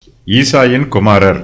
ஈசாயின் குமாரர்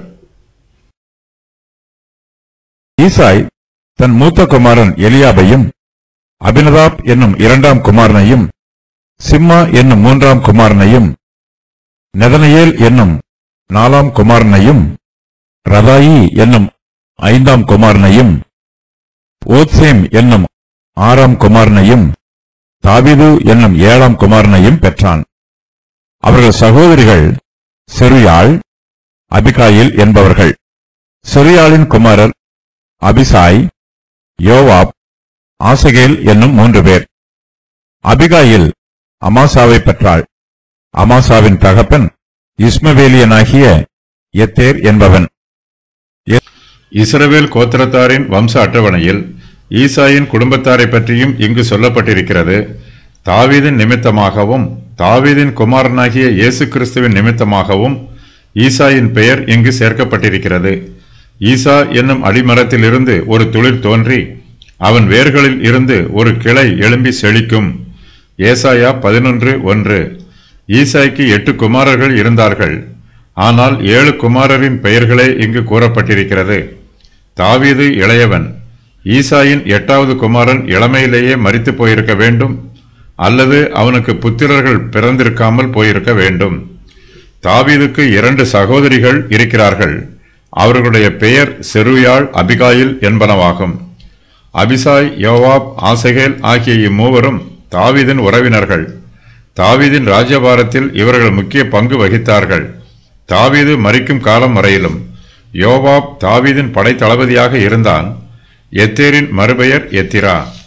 ஈசாய் தன் மூத்த குமாரன் எலியாபையும் அபினதாப் என்னும் இரண்டாம் குமாரனையும் சிம்மா என்னும் மூன்றாம் குமாரனையும் நெதனையேல் என்னும் நாலாம் குமாரனையும் ரதாயி என்னும் ஐந்தாம் குமாரனையும் ஓத்சேம் என்னும் ஆறாம் குமாரனையும் தாவீது என்னும் ஏழாம் குமாரனையும் பெற்றான் அவர்கள் சகோதரிகள் செருயாள் அபிகாயில் என்பவர்கள் செருயாளின் குமாரர் அபிசாய் யோவாப் ஆசகேல் என்னும் மூன்று பேர் அபிகாயில் அமாசாவை பெற்றாள் அமாசாவின் தகப்பன் இஸ்மவேலியனாகிய எத்தேர் என்பவன் இஸ்ரவேல் கோத்திரத்தாரின் வம்ச அட்டவணையில் ஈசாயின் குடும்பத்தாரை பற்றியும் இங்கு சொல்லப்பட்டிருக்கிறது தாவீதின் நிமித்தமாகவும் தாவீதின் குமாரனாகிய இயேசு கிறிஸ்துவின் நிமித்தமாகவும் ஈசாயின் பெயர் இங்கு சேர்க்கப்பட்டிருக்கிறது ஈசா என்னும் அடிமரத்திலிருந்து ஒரு துளிர் தோன்றி அவன் வேர்களில் இருந்து ஒரு கிளை எழும்பி செழிக்கும் ஏசாயா பதினொன்று ஒன்று ஈசாய்க்கு எட்டு குமாரர்கள் இருந்தார்கள் ஆனால் ஏழு குமாரரின் பெயர்களே இங்கு கூறப்பட்டிருக்கிறது தாவீது இளையவன் ஈசாயின் எட்டாவது குமாரன் இளமையிலேயே மரித்து போயிருக்க வேண்டும் அல்லது அவனுக்கு புத்திரர்கள் பிறந்திருக்காமல் போயிருக்க வேண்டும் தாவீதுக்கு இரண்டு சகோதரிகள் இருக்கிறார்கள் அவர்களுடைய பெயர் செருயாள் அபிகாயில் என்பனவாகும் அபிசாய் யோவாப் ஆசகேல் ஆகிய இம்மூவரும் தாவீதின் உறவினர்கள் தாவீதின் ராஜ்யபாரத்தில் இவர்கள் முக்கிய பங்கு வகித்தார்கள் தாவீது மரிக்கும் காலம் வரையிலும் யோவாப் தாவீதின் படைத்தளபதியாக இருந்தான் எத்தேரின் மறுபெயர் எத்திரா